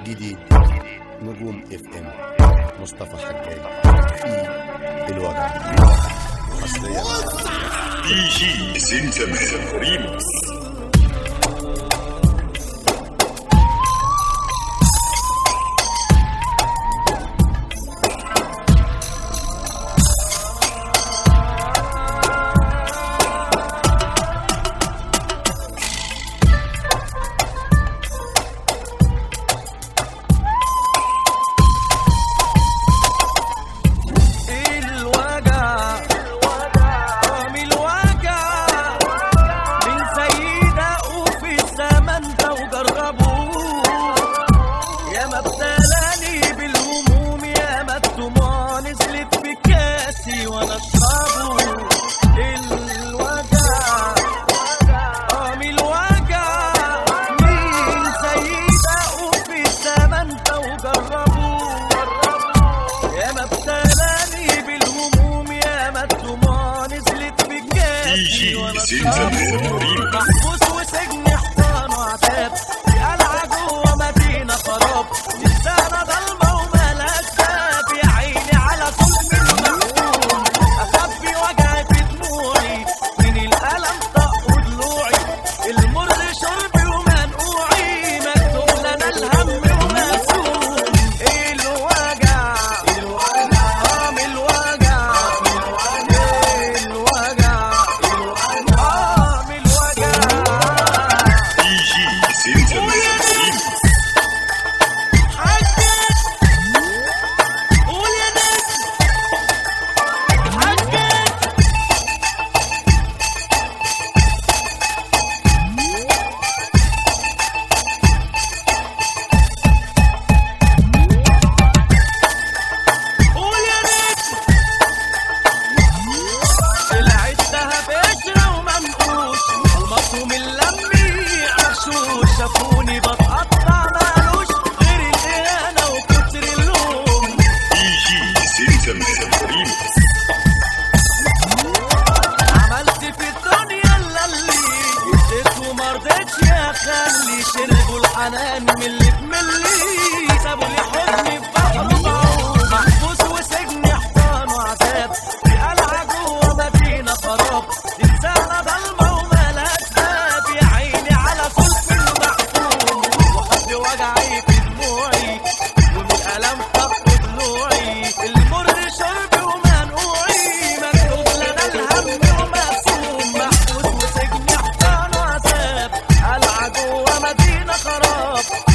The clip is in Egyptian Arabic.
جديد نجوم اف ام مصطفى حجاج في الوجع حصريا دي جي سنتمان ريمكس الوجع طعم الوجع من سيدة وفي الزمن ده وجربوه يا ما ابتلاني بالهموم يا ما الدموع نزلت في كاسي وانا اشربه الوجع طعم الوجع من سيدة وفي الزمن ده وجربوه يا ما ابتلاني بالهموم يا ما الدموع نزلت في دي كاسي جي وانا سنتمان ريمكس محبوس وسجن حصان وعتاب في قلعة جوه مدينة خراب لسانة ضلمة ومالهاش باب يا عيني على ظلم المحكوم أخبي وجعي في دموعي من الألم طق ضلوعي المر شربي ومنقوعي مكتوب لنا الهم ومقسوم الوجع طعم الوجع الوجع طعم الوجع دي جي سنتمان ريمكس حجت قول يا ناس حجت قول يا ناس طلعت دهب قشرة ومنقوش المصوم اللمي عشوش شافوني بتقطع مالوش غير الإهانة وكتر اللوم دي جي سنتمان ريمكس عملت في الدنيا اللي اديت ومرضتش اخلي شربوا الحنان من اللي بملي سابوا لي حضني في بحر بعوم محبوس وسجن حصان وعذاب في قلعة جوه مدينة خراب لسانة ضلمة ومالهاش باب يا عيني على ظلم المحكوم وحد وجعي في دموعي ومن الألم طق ضلوعي المر شربي ومنقوعي مكتوب لنا الهم ومقسوم محبوس وسجن حصان وعذاب قلعة جوه مدينة خراب